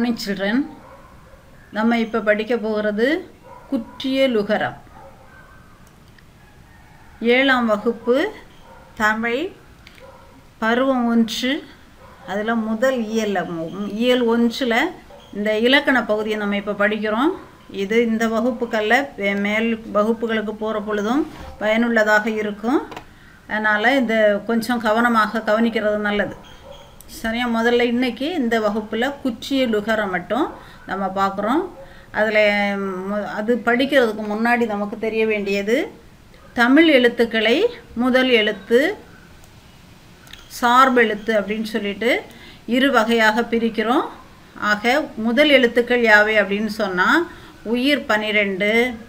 morning children நம்ம இப்போ படிக்க போகிறது குற்றியலுகரம் ஏழாம் வகுப்பு தமிழ் பருவம் ஒன்று அதில் முதல் இயலில் இயல் ஒன்றில் இந்த இலக்கண பகுதியை நம்ம இப்போ படிக்கிறோம் இது இந்த வகுப்புகளில் வே- மேல் வகுப்புகளுக்கு போகிற பொழுதும் பயனுள்ளதாக இருக்கும் அதனால் இந்த கொஞ்சம் கவனமாக கவனிக்கிறது நல்லது சரியா முதல்ல இன்னைக்கு இந்த வகுப்பில் குற்றியலுகரம் மட்டும் நம்ம பார்க்குறோம் அதில் அது படிக்கிறதுக்கு முன்னாடி நமக்கு தெரிய வேண்டியது தமிழ் எழுத்துக்களை முதல் எழுத்து சார்பெழுத்து அப்படின்னு சொல்லிட்டு இரு வகையாக பிரிக்கிறோம் ஆக முதல் எழுத்துக்கள் யாவை அப்படின்னு சொன்னால் உயிர் பனிரெண்டு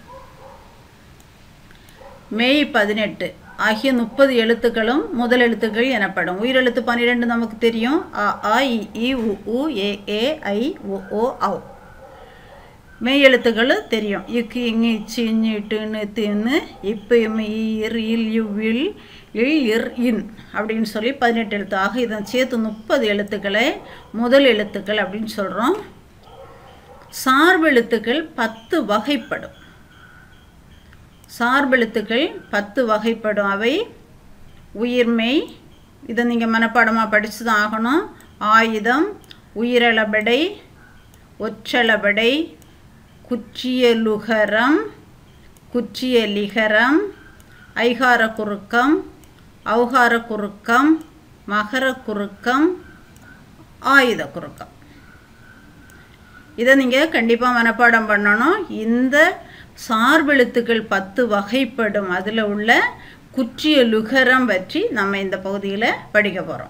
மெய் பதினெட்டு ஆகிய முப்பது எழுத்துக்களும் முதல் எழுத்துக்கள் எனப்படும் உயிரெழுத்து பன்னிரெண்டு நமக்கு தெரியும் அ ஆ இ ஈ உ உ ஏ ஏ ஐ ஒ ஓ ஔ மெய் எழுத்துக்கள் தெரியும் இக்கு இங்கு இச்சு இஞ்சு இட்டுன்னு தின்னு இப்போ இம்மு ஈ, இர் இல் இவ் இல் இல் இர் இன் அப்படின்னு சொல்லி பதினெட்டு எழுத்து ஆக இதை சேர்த்து முப்பது எழுத்துக்களை முதல் எழுத்துக்கள் அப்படின்னு சொல்கிறோம் சார்பெழுத்துக்கள் பத்து வகைப்படும் சார்பெழுத்துக்கள் பத்து வகைப்படும் அவை உயிர்மெய் இதை நீங்கள் மனப்பாடமாக படித்து தான் ஆகணும் ஆயுதம் உயிரளபடை ஒற்றளபடை குற்றியலுகரம் குற்றியலிகரம் ஐகார குறுக்கம் ஔகார குறுக்கம் மகர குறுக்கம் ஆயுத குறுக்கம் இதை நீங்கள் கண்டிப்பாக மனப்பாடம் பண்ணணும் இந்த சார்பெழுத்துக்கள் பத்து வகைப்படும் அதில் உள்ள குற்றிய லுகரம் பற்றி நம்ம இந்த பகுதியில் படிக்க போகிறோம்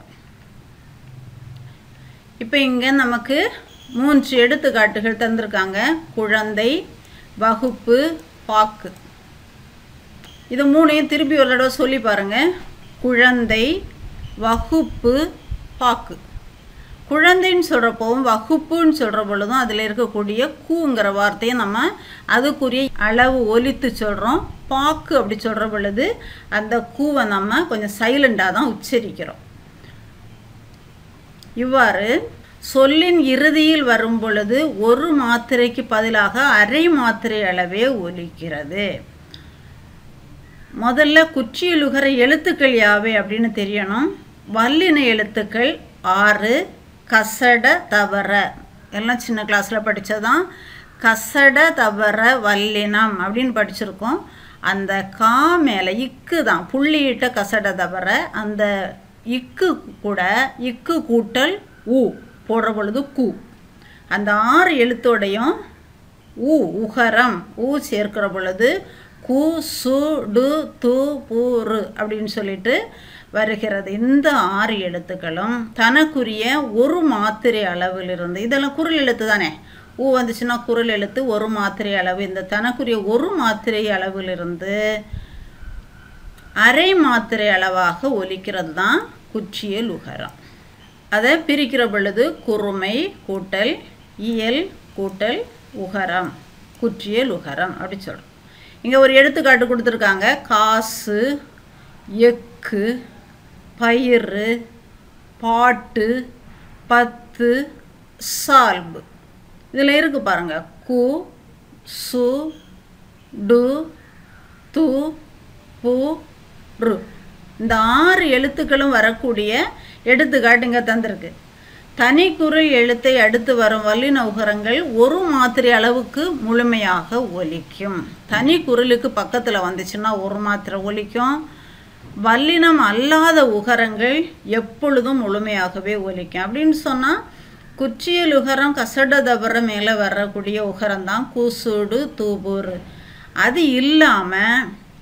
இப்போ இங்கே நமக்கு மூன்று எடுத்துக்காட்டுகள் தந்திருக்காங்க குழந்தை வகுப்பு பாக்கு இது மூணையும் திருப்பி ஒரு தடவை சொல்லி பாருங்கள் குழந்தை வகுப்பு பாக்கு குழந்தைன்னு சொல்கிறப்போவும் வகுப்புன்னு சொல்கிற பொழுதும் அதில் இருக்கக்கூடிய கூங்கிற வார்த்தையை நம்ம அதுக்குரிய அளவு ஒலித்து சொல்கிறோம் பாக்கு அப்படி சொல்கிற பொழுது அந்த கூவை நம்ம கொஞ்சம் சைலண்டாக தான் உச்சரிக்கிறோம் இவ்வாறு சொல்லின் இறுதியில் வரும் பொழுது ஒரு மாத்திரைக்கு பதிலாக அரை மாத்திரை அளவே ஒலிக்கிறது முதல்ல குற்றியலுகர எழுத்துக்கள் யாவை அப்படின்னு தெரியணும் வல்லின எழுத்துக்கள் ஆறு கசட தவற எல்லாம் சின்ன கிளாஸில் படித்ததான் கசட தவற வல்லினம் அப்படின்னு படிச்சிருக்கோம் அந்த கா மேலே இக்கு தான் புள்ளியிட்ட கசட தவற அந்த இக்கு கூட இக்கு கூட்டல் ஊ போடுற பொழுது கூ அந்த ஆறு எழுத்தோடையும் ஊ உகரம் ஊ சேர்க்கிற பொழுது கு சு டு து பு ரு அப்படின்னு சொல்லிட்டு வருகிறது இந்த ஆறு எழுத்துக்களும் தனக்குரிய ஒரு மாத்திரை அளவிலிருந்து இதெல்லாம் குரல் எழுத்து தானே ஊ வந்துச்சுன்னா குரல் எழுத்து ஒரு மாத்திரை அளவு இந்த தனக்குரிய ஒரு மாத்திரை அளவிலிருந்து அரை மாத்திரை அளவாக ஒலிக்கிறது தான் குற்றியல் உகரம் அதை பிரிக்கிற பொழுது குறுமை கூட்டல் இயல் கூட்டல் உகரம் குற்றியல் உகரம் அப்படி சொல்கிறோம் இங்கே ஒரு எடுத்துக்காட்டு கொடுத்துருக்காங்க காசு எக்கு பயிறு பாட்டு பத்து சால்பு இதில் இருக்கு பாருங்க கு சு டு து பு ரு இந்த ஆறு எழுத்துக்களும் வரக்கூடிய எடுத்துக்காட்டுங்க தந்திருக்கு தனிக்குறில் எழுத்தை அடுத்து வரும் வல்லின உகரங்கள் ஒரு மாத்திரை அளவுக்கு முழுமையாக ஒலிக்கும் தனி குரலுக்கு பக்கத்தில் வந்துச்சுன்னா ஒரு மாத்திரை ஒலிக்கும் வல்லினம் அல்லாத உகரங்கள் எப்பொழுதும் முழுமையாகவே ஒலிக்கும் அப்படின்னு சொன்னால் குச்சியல் உகரம் கசட தபர மேலே வரக்கூடிய உகரம் தான் கூசூடு தூபூர் அது இல்லாமல்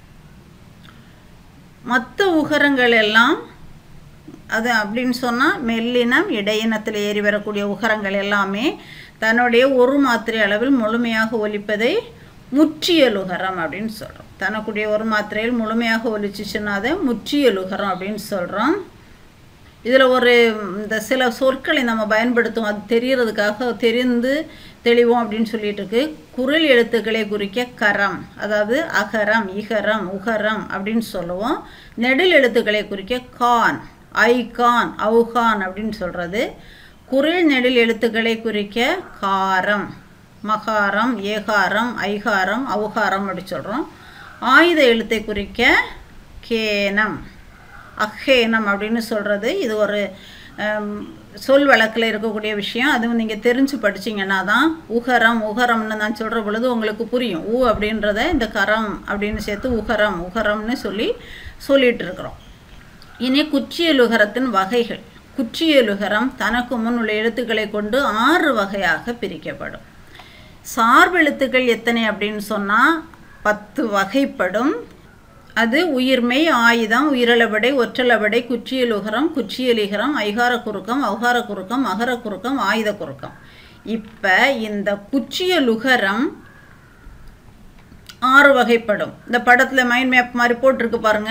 மற்ற உகரங்கள் எல்லாம் அது அப்படின்னு சொன்னால் மெல்லினம் இடையினத்தில் ஏறி வரக்கூடிய உகரங்கள் எல்லாமே தன்னுடைய ஒரு மாத்திரை அளவில் முழுமையாக ஒலிப்பதை முற்றியலுகரம் அப்படின்னு சொல்கிறோம் தனக்குடைய ஒரு மாத்திரையில் முழுமையாக ஒலிச்சிச்சுன்னா அதை முற்றியலுகரம் அப்படின்னு சொல்கிறோம் இதில் ஒரு இந்த சில சொற்களை நம்ம பயன்படுத்துவோம் அது தெரியறதுக்காக தெரிந்து தெளிவோம் அப்படின்னு சொல்லிட்டு இருக்கு குரல் எழுத்துக்களை குறிக்க கரம் அதாவது அகரம் இகரம் உகரம் அப்படின்னு சொல்லுவோம் நெடில் எழுத்துக்களை குறிக்க கான் ஐகான் அவுகான் அப்படின்னு சொல்கிறது குரில் நெடில் எழுத்துக்களை குறிக்க காரம் மகாரம் ஏகாரம் ஐகாரம் ஔகாரம் அப்படி சொல்கிறோம் ஆயுத எழுத்தை குறிக்க கேனம் அஹேனம் அப்படின்னு சொல்கிறது இது ஒரு ஹம், சொல் வழக்கில் இருக்கக்கூடிய விஷயம் அதுவும் நீங்கள் தெரிஞ்சு படிச்சீங்கன்னா தான் உகரம் உகரம்னு நான் சொல்கிற பொழுது உங்களுக்கு புரியும் ஊ அப்படின்றத இந்த கரம் அப்படின்னு சேர்த்து உகரம் உகரம்னு சொல்லி சொல்லிட்டு இருக்கிறோம் இனி குற்றியலுகரத்தின் வகைகள் குற்றியலுகரம் தனக்கு முன் உள்ள எழுத்துக்களை கொண்டு ஆறு வகையாக பிரிக்கப்படும் சார்பெழுத்துக்கள் எத்தனை அப்படின்னு சொன்னால் பத்து வகைப்படும் அது உயிர்மை ஆயுதம் உயிரளபடை ஒற்றளபடை குற்றியலுகரம் குற்றியலிகரம் ஐகார குறுக்கம் ஔகார குறுக்கம் அகர குறுக்கம் ஆயுத குறுக்கம் இப்போ இந்த குற்றியலுகரம் ஆறு வகைப்படும் இந்த படத்தில் மைண்ட் மேப் மாதிரி போட்டிருக்கு பாருங்க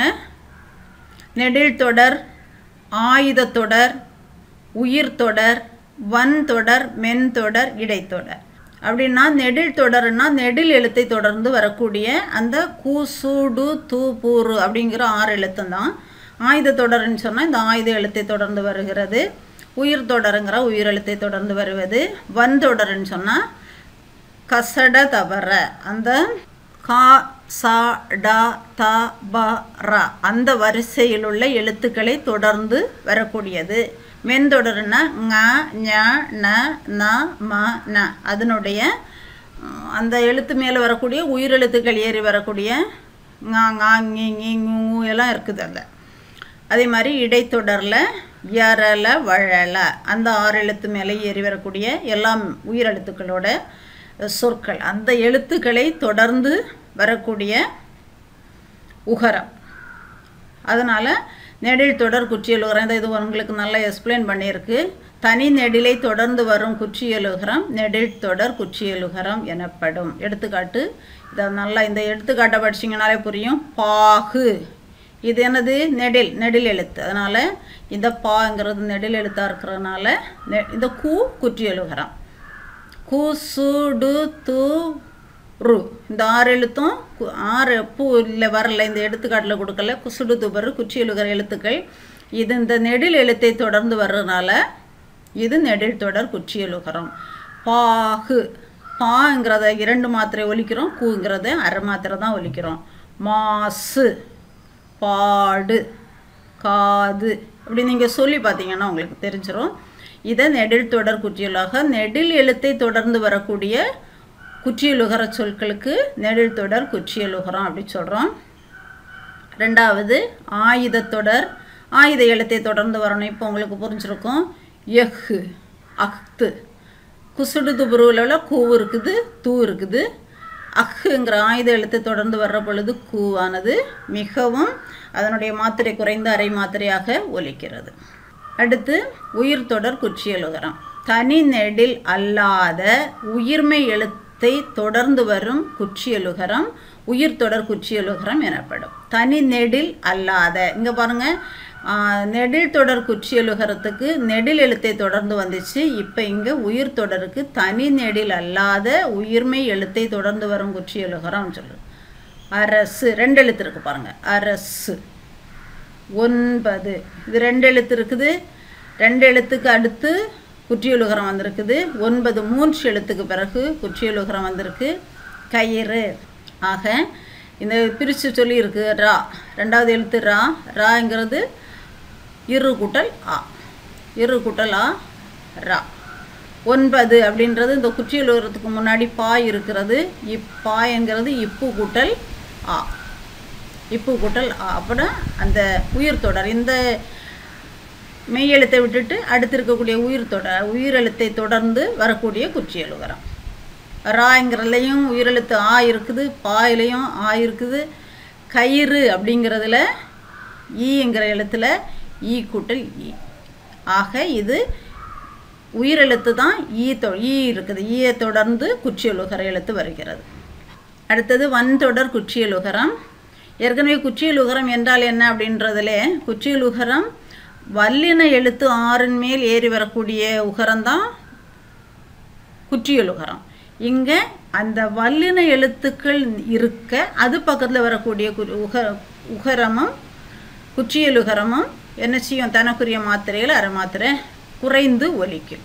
நெடில் தொடர் ஆயுத தொடர் உயிர் தொடர் வன் தொடர் மென் தொடர் இடைத்தொடர் அப்படின்னா நெடில் தொடர்னா நெடில் எழுத்தை தொடர்ந்து வரக்கூடிய அந்த கூ சூடு தூ பூரு அப்படிங்கிற ஆறு எழுத்தும் தான் ஆயுத தொடர்ன்னு சொன்னால் இந்த ஆயுத எழுத்தை தொடர்ந்து வருகிறது உயிர் தொடருங்கிற உயிர் எழுத்தை தொடர்ந்து வருவது வன் தொடர்ன்னு சொன்னால் கசட தவற அந்த கா சா டா த ப ர அந்த வரிசையில் உள்ள எழுத்துக்களை தொடர்ந்து வரக்கூடியது மென்தொடர்னா ங ஞ ந ந ம ந அதனுடைய உம், அந்த எழுத்து மேலே வரக்கூடிய உயிரெழுத்துக்கள் ஏறி வரக்கூடிய ஙா ஙா ngி ngி நு நு எல்லாம் இருக்குது அதில் அதே மாதிரி இடைத்தொடரில் யரல வழல அந்த ஆறு எழுத்து மேலே ஏறி வரக்கூடிய எல்லாம் உயிரெழுத்துக்களோட சொற்கள் அந்த எழுத்துக்களை தொடர்ந்து வரக்கூடிய உகரம் அதனால் நெடில் தொடர் குற்றியலுகரம் இந்த இது உங்களுக்கு நல்லா எக்ஸ்பிளைன் பண்ணியிருக்கு தனி நெடிலை தொடர்ந்து வரும் குற்றியலுகரம் நெடில் தொடர் குற்றியலுகரம் எனப்படும் எடுத்துக்காட்டு இதை நல்லா இந்த எடுத்துக்காட்டை படிச்சிங்கனாலே புரியும் பாகு இது என்னது நெடில் நெடில் எழுத்து அதனால் இந்த பாங்கிறது நெடில் எழுத்தாக இருக்கிறதுனால நெ இந்த கூ குற்றியலுகரம் கு சு டு து ரு இந்த ஆறு எழுத்தும் கு- ஆறு பூ இல்லை வரல இந்த எடுத்துக்காட்டில் கொடுக்கல குசுடு துபரு குச்சியலுகிற எழுத்துக்கள் இது இந்த நெடில் எழுத்தை தொடர்ந்து வர்றதுனால இது நெடில் தொடர் குச்சியலுகரம் பாகு பாங்கிறத இரண்டு மாத்திரை ஒலிக்கிறோம் கூங்கிறத அரை மாத்திரை தான் ஒலிக்கிறோம் மாசு பாடு காது அப்படி நீங்கள் சொல்லி பார்த்தீங்கன்னா உங்களுக்கு தெரிஞ்சிரும் இதை நெடில் தொடர் குற்றியலாக நெடில் எழுத்தை தொடர்ந்து வரக்கூடிய குற்றியலுகர சொற்களுக்கு நெடில் தொடர் குற்றியலுகரம் அப்படி சொல்கிறோம் ரெண்டாவது ஆயுதத்தொடர் ஆயுத எழுத்தை தொடர்ந்து வரணும் இப்போ உங்களுக்கு புரிஞ்சிருக்கும் எஃகு அஃது குசுடு துபுருவில் கூ இருக்குது தூ இருக்குது அஹ்ங்கிற ஆயுத எழுத்தை தொடர்ந்து வர்ற பொழுது கூவானது மிகவும் அதனுடைய மாத்திரை குறைந்த அரை மாத்திரையாக ஒலிக்கிறது அடுத்து உயிர் தொடர் குற்றியலுகரம் தனி நெடில் அல்லாத உயிர்மை எழுத்தை தொடர்ந்து வரும் குற்றியலுகரம் உயிர் தொடர் குற்றியலுகரம் எனப்படும் தனி நெடில் அல்லாத இங்கே பாருங்க ஆ, நெடில் தொடர் குற்றியலுகரத்துக்கு நெடில் எழுத்தை தொடர்ந்து வந்துச்சு இப்போ இங்கே உயிர் தொடருக்கு தனி நெடில் அல்லாத உயிர்மை எழுத்தை தொடர்ந்து வரும் குற்றியலுகரம் சொல்லு அரசு ரெண்டு எழுத்து இருக்கு பாருங்க அரசு ஒன்பது இது ரெண்டு எழுத்து இருக்குது ரெண்டு எழுத்துக்கு அடுத்து குற்றியலுகரம் வந்திருக்குது ஒன்பது மூன்று எழுத்துக்கு பிறகு குற்றியலுகரம் வந்திருக்கு கயிறு ஆக இந்த பிரித்து சொல்லியிருக்கு ரா ரெண்டாவது எழுத்து ரா ராங்கிறது இரு கூட்டல் ஆ இரு கூட்டல் ஆ ரா ஒன்பது அப்படின்றது இந்த குற்றியலுகரத்துக்கு முன்னாடி பா இருக்கிறது இப்பாயங்கிறது இப்பு கூட்டல் ஆ இப்பு கூட்டல் ஆ அப்படின்னா அந்த உயிர் தொடர் இந்த மெய் எழுத்தை விட்டுட்டு அடுத்து இருக்கக்கூடிய உயிர் தொடர் உயிரெழுத்தை தொடர்ந்து வரக்கூடிய குற்றியலுகரம் ராங்கிறதுலையும் உயிரெழுத்து ஆ இருக்குது பாயிலையும் ஆ இருக்குது கயிறு அப்படிங்கிறதுல ஈங்கிற எழுத்துல ஈ கூட்டல் ஈ ஆக இது உயிரெழுத்து தான் ஈ தொ ஈ இருக்குது ஈயை தொடர்ந்து குற்றியலுகர எழுத்து வருகிறது அடுத்தது வன்தொடர் குற்றியலுகரம் ஏற்கனவே குற்றியலுகரம் என்றால் என்ன அப்படின்றதுல குற்றியலுகரம் வல்லின எழுத்து ஆறின் மேல் ஏறி வரக்கூடிய உகரம்தான் குற்றியலுகரம் இங்கே அந்த வல்லின எழுத்துக்கள் இருக்க அது பக்கத்தில் வரக்கூடிய கு- உக உகரமும் குற்றியலுகரமும் என்ன செய்யும் தனக்குரிய மாத்திரையில் அரை மாத்திரை குறைந்து ஒலிக்கும்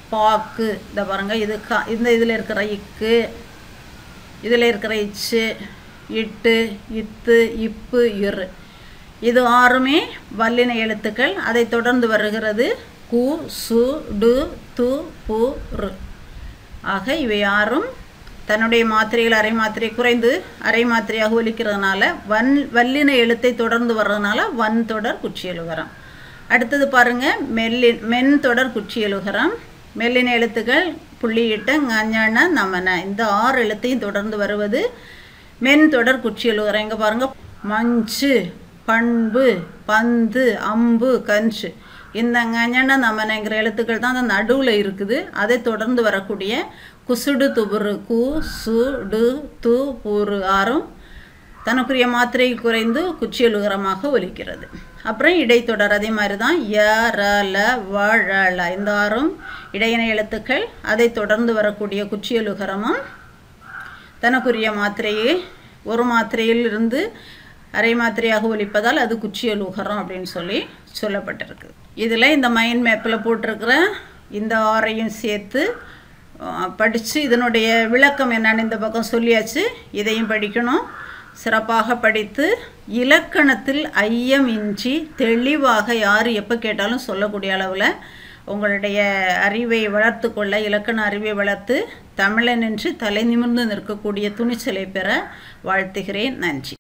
பாக்கு இந்த பாருங்கள் இது கா இந்த இதில் இருக்கிற இக்கு இதில் இருக்கிற இச்சு இட்டு இத்து இப்பு இரு இது ஆறுமே வல்லின எழுத்துக்கள் அதை தொடர்ந்து வருகிறது கு சு டு து பு ரு ஆக இவை ஆறும் தன்னுடைய மாத்திரைகள் அரை மாத்திரை குறைந்து அரை மாத்திரையாக ஒலிக்கிறதுனால வன் வல்லின எழுத்தை தொடர்ந்து வர்றதுனால வன் தொடர் குற்றியலுகரம் அடுத்தது பாருங்க மெல்லின் மென் தொடர் குற்றியலுகரம் மெல்லின எழுத்துக்கள் புள்ளியிட்ட ஞன நமன இந்த ஆறு எழுத்தையும் தொடர்ந்து வருவது மென் தொடர் குற்றியலுகரம் இங்கே பாருங்க மஞ்சு பண்பு பந்து அம்பு கஞ்சு இந்த ஞன நமனங்கிற எழுத்துக்கள் தான் அந்த நடுவில் இருக்குது அதை தொடர்ந்து வரக்கூடிய குசுடு துபுரு கு சு டு து பூரு ஆறும் தனக்குரிய மாத்திரை குறைந்து குச்சியலுகரமாக ஒலிக்கிறது அப்புறம் இடைத்தொடர் அதே மாதிரி தான் ய ர ல வ ழ ல இந்த ஆறும் இடையின எழுத்துக்கள் அதை தொடர்ந்து வரக்கூடிய குச்சியலுகரமும் தனக்குரிய மாத்திரையை ஒரு மாத்திரையில் இருந்து அரை மாத்திரையாக ஒலிப்பதால் அது குச்சியலுகரம் அப்படின்னு சொல்லி சொல்லப்பட்டிருக்கு இதில் இந்த மைண்ட் மேப்பில் போட்டிருக்கிற இந்த ஆறையும் சேர்த்து படித்து இதனுடைய விளக்கம் என்னன்னு இந்த பக்கம் சொல்லியாச்சு இதையும் படிக்கணும் சிறப்பாக படித்து இலக்கணத்தில் ஐயம் இன்றி தெளிவாக யார் எப்போ கேட்டாலும் சொல்லக்கூடிய அளவில் உங்களுடைய அறிவை வளர்த்து கொள்ள இலக்கண அறிவை வளர்த்து தமிழன் என்று தலை நிமிர்ந்து நிற்கக்கூடிய துணிச்சலை பெற வாழ்த்துகிறேன் நன்றி